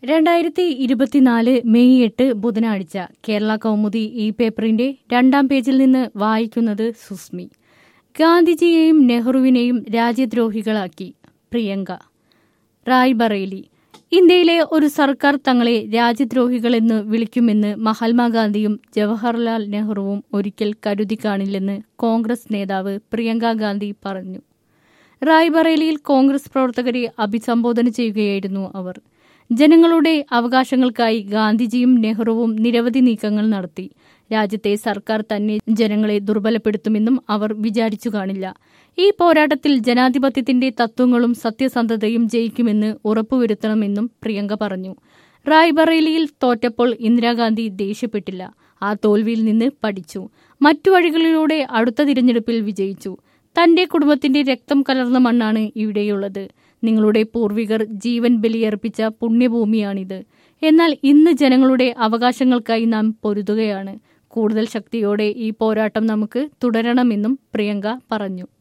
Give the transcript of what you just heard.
രണ്ടായിരത്തി ഇരുപത്തിനാല് മെയ് എട്ട് ബുധനാഴ്ച കേരള കൗമുദി ഈ പേപ്പറിന്റെ രണ്ടാം പേജിൽ നിന്ന് വായിക്കുന്നത് സുസ്മി ഗാന്ധിജിയെയും നെഹ്റുവിനെയും രാജ്യദ്രോഹികളാക്കി പ്രിയങ്ക റായ്ബറേലി ഇന്ത്യയിലെ ഒരു സർക്കാർ തങ്ങളെ രാജ്യദ്രോഹികളെന്ന് വിളിക്കുമെന്ന് മഹാത്മാഗാന്ധിയും ജവഹർലാൽ നെഹ്റുവും ഒരിക്കൽ കരുതി കാണില്ലെന്ന് കോൺഗ്രസ് നേതാവ് പ്രിയങ്ക ഗാന്ധി പറഞ്ഞു റായ്ബറേലിയിൽ കോൺഗ്രസ് പ്രവർത്തകരെ അഭിസംബോധന ചെയ്യുകയായിരുന്നു അവർ ജനങ്ങളുടെ അവകാശങ്ങൾക്കായി ഗാന്ധിജിയും നെഹ്റുവും നിരവധി നീക്കങ്ങൾ നടത്തി രാജ്യത്തെ സർക്കാർ തന്നെ ജനങ്ങളെ ദുർബലപ്പെടുത്തുമെന്നും അവർ വിചാരിച്ചു കാണില്ല ഈ പോരാട്ടത്തിൽ ജനാധിപത്യത്തിന്റെ തത്വങ്ങളും സത്യസന്ധതയും ജയിക്കുമെന്ന് ഉറപ്പുവരുത്തണമെന്നും പ്രിയങ്ക പറഞ്ഞു റായ്ബറേലിയിൽ തോറ്റപ്പോൾ ഇന്ദിരാഗാന്ധി ദേഷ്യപ്പെട്ടില്ല ആ തോൽവിയിൽ നിന്ന് പഠിച്ചു മറ്റു വഴികളിലൂടെ അടുത്ത തിരഞ്ഞെടുപ്പിൽ വിജയിച്ചു തന്റെ കുടുംബത്തിന്റെ രക്തം കലർന്ന മണ്ണാണ് ഇവിടെയുള്ളത് നിങ്ങളുടെ പൂർവികർ ജീവൻ ബലിയർപ്പിച്ച പുണ്യഭൂമിയാണിത് എന്നാൽ ഇന്ന് ജനങ്ങളുടെ അവകാശങ്ങൾക്കായി നാം പൊരുതുകയാണ് കൂടുതൽ ശക്തിയോടെ ഈ പോരാട്ടം നമുക്ക് തുടരണമെന്നും പ്രിയങ്ക പറഞ്ഞു